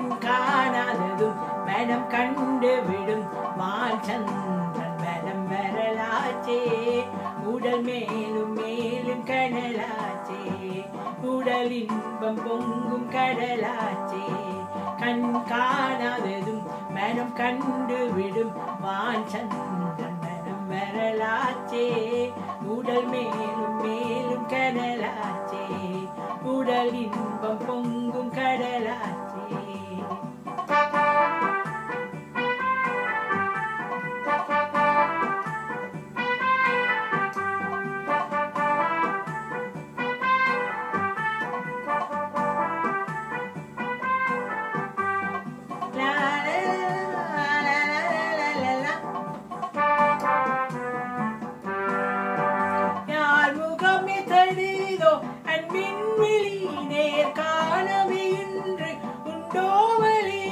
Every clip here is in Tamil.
காணாததும் மனம் கண்டு விடும் வாஞ்சந்திரன் பலம் வரலாச்சே உடல் மேலும் மேலும் கனலாச்சே உடல் இன்பம் பொங்கும் கடலாச்சே கண் காணாததும் மனம் கண்டு விடும் வாஞ்சந்திரன் மனம் வரலாச்சே உடல் மேலும் மேலும் கனலாச்சே உடல் இன்பம் பொங்கும் கடலாச்சே லா, லா, லா, லா, லா, லா, லா. யார் முகமே தடுதோ அன்பின் விழி நேர் காணவே இன்று உண்டோவலே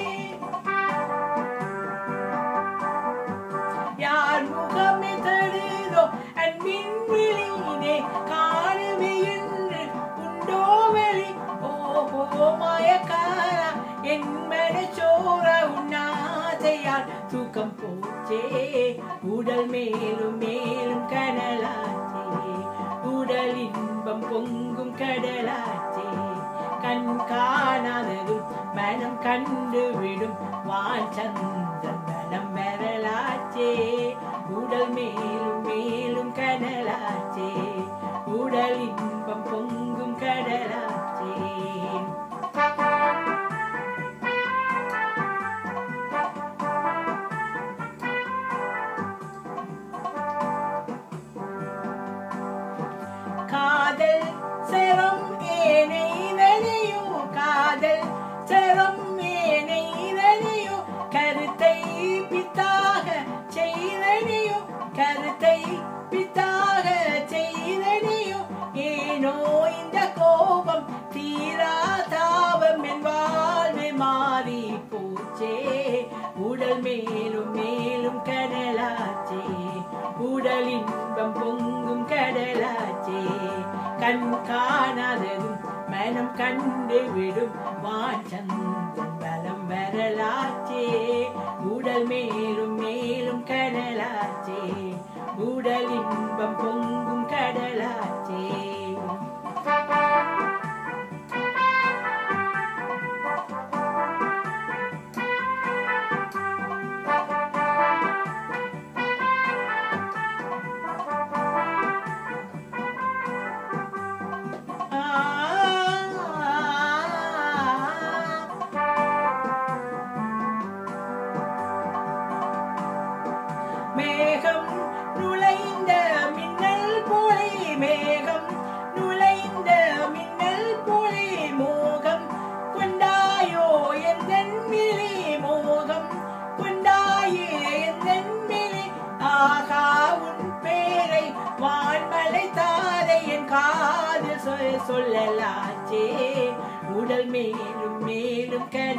யார் முகமே தடுதோ அன்பின் விழி நேர் காணவே இன்று உண்டோவலே ஓஹோ மயக்காரா என் மனச்சோர உன்னாதையால் தூக்கம் போச்சே உடல் மேலும் மேலும் கனலாச்சே உடல் இன்பம் பொங்கும் கடலாச்சே கண் காணாததும் மனம் கண்டு விடும் வாஞ்சந்தன் மனம் வரலாச்சே உடல் மேலும் மேலும் கனலாச்சே உடல் இன்பம் பொங்கும் கடலாச்சே காதல் செரம் ஏனை நனையோ காதல் செரம் ஏனை நனையோ கருத்தை பித்தாக செய்தனையோ கருத்தை பித்தாக செய்தனையோ ஏனோ இந்த கோபம் தீரா தாபம் என் வாழ்வே மாறி போச்சே உடல் மேலும் மேலும் கடலாச்சே உடல் இன்பம் பொங்கும் கடலாச்சே கண் காணாததும் மனம் கண்டு விடும் வாஞ்சந்தன் பலம் வரலாச்சே உடல் மேலும் மேலும் கடலாச்சே உடல் இன்பம் பொங்கும் கடலாச்சே மேகம் நுழைந்த மின்னல் போலே மேகம் நுழைந்த மின்னல் போலே மோகம் கொண்டாயோ எந்தன் மேலே மோகம் கொண்டாயே எந்தன் மேலே ஆகா உன் பேரை வான்மலை தாரை என் காது சொல் சொல்லலாச்சே உடல் மேலும் மேலும் க